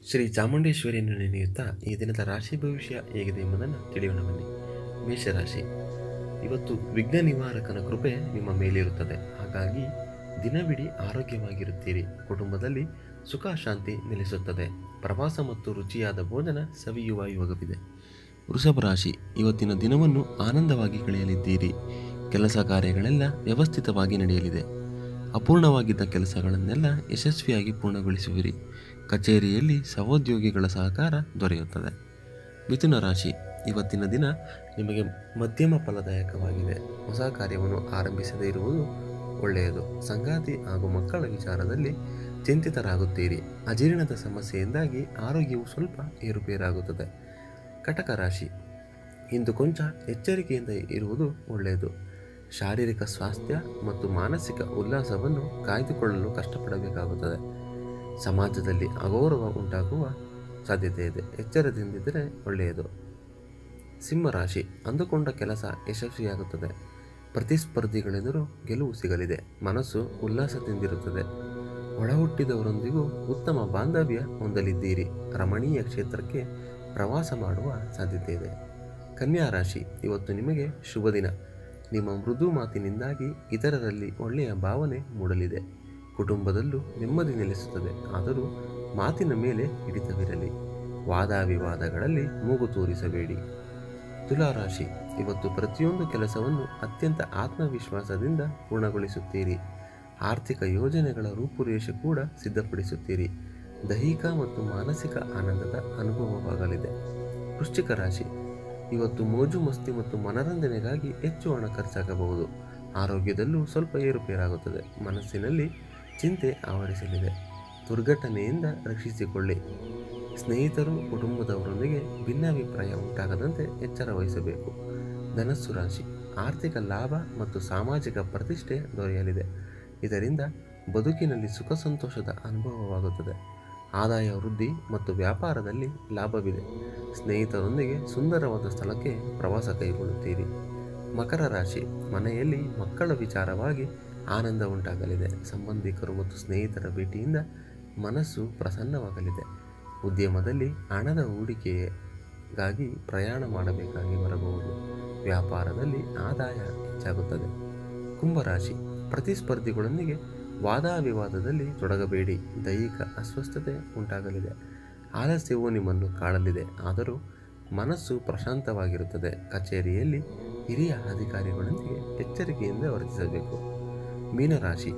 ಶ್ರೀ ಚಾಮುಂಡೇಶ್ವರಿಯನ್ನು ನೆನೆಯುತ್ತಾ ಈ ದಿನದ ರಾಶಿ ಭವಿಷ್ಯ ಹೇಗಿದೆ ಎಂಬುದನ್ನು ತಿಳಿಯೋಣ ಬನ್ನಿ ಮೇಷರಾಶಿ ಇವತ್ತು ವಿಘ್ನ ನಿವಾರಕನ ಕೃಪೆ ನಿಮ್ಮ ಮೇಲಿರುತ್ತದೆ ಹಾಗಾಗಿ ದಿನವಿಡೀ ಆರೋಗ್ಯವಾಗಿರುತ್ತೀರಿ ಕುಟುಂಬದಲ್ಲಿ ಸುಖ ಶಾಂತಿ ನೆಲೆಸುತ್ತದೆ ಪ್ರವಾಸ ಮತ್ತು ರುಚಿಯಾದ ಭೋಜನ ಸವಿಯುವ ಯೋಗವಿದೆ ವೃಷಭ ರಾಶಿ ಇವತ್ತಿನ ದಿನವನ್ನು ಆನಂದವಾಗಿ ಕಳೆಯಲಿದ್ದೀರಿ ಕೆಲಸ ಕಾರ್ಯಗಳೆಲ್ಲ ವ್ಯವಸ್ಥಿತವಾಗಿ ನಡೆಯಲಿದೆ ಅಪೂರ್ಣವಾಗಿದ್ದ ಕೆಲಸಗಳನ್ನೆಲ್ಲ ಯಶಸ್ವಿಯಾಗಿ ಪೂರ್ಣಗೊಳಿಸುವಿರಿ ಕಚೇರಿಯಲ್ಲಿ ಸಹೋದ್ಯೋಗಿಗಳ ಸಹಕಾರ ದೊರೆಯುತ್ತದೆ ಮಿಥುನ ರಾಶಿ ಇವತ್ತಿನ ದಿನ ನಿಮಗೆ ಮಧ್ಯಮ ಫಲದಾಯಕವಾಗಿದೆ ಹೊಸ ಕಾರ್ಯವನ್ನು ಆರಂಭಿಸದೇ ಇರುವುದು ಒಳ್ಳೆಯದು ಸಂಗಾತಿ ಹಾಗೂ ಮಕ್ಕಳ ವಿಚಾರದಲ್ಲಿ ಚಿಂತಿತರಾಗುತ್ತೀರಿ ಅಜೀರ್ಣದ ಸಮಸ್ಯೆಯಿಂದಾಗಿ ಆರೋಗ್ಯವು ಸ್ವಲ್ಪ ಏರುಪೇರಾಗುತ್ತದೆ ಕಟಕ ರಾಶಿ ಇಂದು ಕೊಂಚ ಎಚ್ಚರಿಕೆಯಿಂದ ಇರುವುದು ಒಳ್ಳೆಯದು ಶಾರೀರಿಕ ಸ್ವಾಸ್ಥ್ಯ ಮತ್ತು ಮಾನಸಿಕ ಉಲ್ಲಾಸವನ್ನು ಕಾಯ್ದುಕೊಳ್ಳಲು ಕಷ್ಟಪಡಬೇಕಾಗುತ್ತದೆ ಸಮಾಜದಲ್ಲಿ ಅಗೌರವ ಉಂಟಾಗುವ ಸಾಧ್ಯತೆ ಇದೆ ಎಚ್ಚರದಿಂದಿದ್ದರೆ ಒಳ್ಳೆಯದು ಸಿಂಹರಾಶಿ ಅಂದುಕೊಂಡ ಕೆಲಸ ಯಶಸ್ವಿಯಾಗುತ್ತದೆ ಪ್ರತಿಸ್ಪರ್ಧಿಗಳೆದುರು ಗೆಲುವು ಸಿಗಲಿದೆ ಮನಸ್ಸು ಉಲ್ಲಾಸದಿಂದಿರುತ್ತದೆ ಒಳಹುಟ್ಟಿದವರೊಂದಿಗೂ ಉತ್ತಮ ಬಾಂಧವ್ಯ ಹೊಂದಲಿದ್ದೀರಿ ರಮಣೀಯ ಕ್ಷೇತ್ರಕ್ಕೆ ಪ್ರವಾಸ ಮಾಡುವ ಸಾಧ್ಯತೆ ಇದೆ ಕನ್ಯಾ ರಾಶಿ ಇವತ್ತು ನಿಮಗೆ ಶುಭ ದಿನ ನಿಮ್ಮ ಮೃದು ಮಾತಿನಿಂದಾಗಿ ಇತರರಲ್ಲಿ ಒಳ್ಳೆಯ ಭಾವನೆ ಮೂಡಲಿದೆ ಕುಟುಂಬದಲ್ಲೂ ನೆಮ್ಮದಿ ನೆಲೆಸುತ್ತದೆ ಆದರೂ ಮಾತಿನ ಮೇಲೆ ಹಿಡಿತವಿರಲಿ ವಾದ ವಿವಾದಗಳಲ್ಲಿ ಮೂಗು ತೋರಿಸಬೇಡಿ ತುಲಾರಾಶಿ ಇವತ್ತು ಪ್ರತಿಯೊಂದು ಕೆಲಸವನ್ನು ಅತ್ಯಂತ ಆತ್ಮವಿಶ್ವಾಸದಿಂದ ಪೂರ್ಣಗೊಳಿಸುತ್ತೀರಿ ಆರ್ಥಿಕ ಯೋಜನೆಗಳ ರೂಪುರೇಷೆ ಕೂಡ ಸಿದ್ಧಪಡಿಸುತ್ತೀರಿ ದೈಹಿಕ ಮತ್ತು ಮಾನಸಿಕ ಆನಂದದ ಅನುಭವವಾಗಲಿದೆ ವೃಶ್ಚಿಕ ರಾಶಿ ಇವತ್ತು ಮೋಜು ಮಸ್ತಿ ಮತ್ತು ಮನರಂಜನೆಗಾಗಿ ಹೆಚ್ಚು ಹಣ ಖರ್ಚಾಗಬಹುದು ಆರೋಗ್ಯದಲ್ಲೂ ಸ್ವಲ್ಪ ಏರುಪೇರಾಗುತ್ತದೆ ಮನಸ್ಸಿನಲ್ಲಿ ಚಿಂತೆ ಆವರಿಸಲಿದೆ ದುರ್ಘಟನೆಯಿಂದ ರಕ್ಷಿಸಿಕೊಳ್ಳಿ ಸ್ನೇಹಿತರು ಕುಟುಂಬದವರೊಂದಿಗೆ ಭಿನ್ನಾಭಿಪ್ರಾಯ ಉಂಟಾಗದಂತೆ ಎಚ್ಚರ ವಹಿಸಬೇಕು ಧನಸ್ಸು ರಾಶಿ ಆರ್ಥಿಕ ಲಾಭ ಮತ್ತು ಸಾಮಾಜಿಕ ಪ್ರತಿಷ್ಠೆ ದೊರೆಯಲಿದೆ ಇದರಿಂದ ಬದುಕಿನಲ್ಲಿ ಸುಖ ಸಂತೋಷದ ಅನುಭವವಾಗುತ್ತದೆ ಆದಾಯ ವೃದ್ಧಿ ಮತ್ತು ವ್ಯಾಪಾರದಲ್ಲಿ ಲಾಭವಿದೆ ಸ್ನೇಹಿತರೊಂದಿಗೆ ಸುಂದರವಾದ ಸ್ಥಳಕ್ಕೆ ಪ್ರವಾಸ ಕೈಗೊಳ್ಳುತ್ತೀರಿ ಮಕರ ರಾಶಿ ಮನೆಯಲ್ಲಿ ಮಕ್ಕಳ ವಿಚಾರವಾಗಿ ಆನಂದ ಉಂಟಾಗಲಿದೆ ಸಂಬಂಧಿಕರು ಮತ್ತು ಸ್ನೇಹಿತರ ಭೇಟಿಯಿಂದ ಮನಸ್ಸು ಪ್ರಸನ್ನವಾಗಲಿದೆ ಉದ್ಯಮದಲ್ಲಿ ಹಣದ ಹೂಡಿಕೆಗಾಗಿ ಪ್ರಯಾಣ ಮಾಡಬೇಕಾಗಿ ಬರಬಹುದು ವ್ಯಾಪಾರದಲ್ಲಿ ಆದಾಯ ಹೆಚ್ಚಾಗುತ್ತದೆ ಕುಂಭರಾಶಿ ಪ್ರತಿಸ್ಪರ್ಧಿಗಳೊಂದಿಗೆ ವಾದಾವಿವಾದದಲ್ಲಿ ತೊಡಗಬೇಡಿ ದೈಹಿಕ ಅಸ್ವಸ್ಥತೆ ಉಂಟಾಗಲಿದೆ ಆಲಸ್ಯವು ನಿಮ್ಮನ್ನು ಕಾಡಲಿದೆ ಆದರೂ ಮನಸ್ಸು ಪ್ರಶಾಂತವಾಗಿರುತ್ತದೆ ಕಚೇರಿಯಲ್ಲಿ ಹಿರಿಯ ಅಧಿಕಾರಿಗಳೊಂದಿಗೆ ಎಚ್ಚರಿಕೆಯಿಂದ ವರ್ತಿಸಬೇಕು ಮೀನರಾಶಿ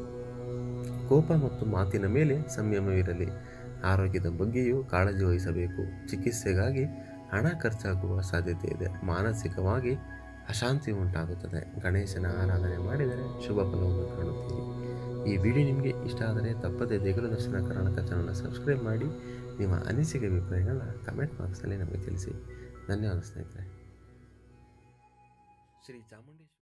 ಕೋಪ ಮತ್ತು ಮಾತಿನ ಮೇಲೆ ಸಂಯಮವಿರಲಿ ಆರೋಗ್ಯದ ಬಗ್ಗೆಯೂ ಕಾಳಜಿ ವಹಿಸಬೇಕು ಚಿಕಿತ್ಸೆಗಾಗಿ ಹಣ ಖರ್ಚಾಗುವ ಸಾಧ್ಯತೆ ಇದೆ ಮಾನಸಿಕವಾಗಿ ಅಶಾಂತಿ ಉಂಟಾಗುತ್ತದೆ ಗಣೇಶನ ಆರಾಧನೆ ಮಾಡಿದರೆ ಶುಭ ಫಲವನ್ನು ಕಾಣುತ್ತೀರಿ ಈ ವಿಡಿಯೋ ನಿಮಗೆ ಇಷ್ಟ ಆದರೆ ತಪ್ಪದೇ ದೇಗುಲ ದರ್ಶನ ಕರ್ನಾಟಕ ಚಾನಲ್ನ ಸಬ್ಸ್ಕ್ರೈಬ್ ಮಾಡಿ ನಿಮ್ಮ ಅನಿಸಿಕೆ ಅಭಿಪ್ರಾಯಗಳನ್ನ ಕಮೆಂಟ್ ಬಾಕ್ಸಲ್ಲಿ ನಮಗೆ ತಿಳಿಸಿ ಧನ್ಯವಾದ ಸ್ನೇಹಿತರೆ ಶ್ರೀ ಚಾಮುಂಡೇಶ್ವರಿ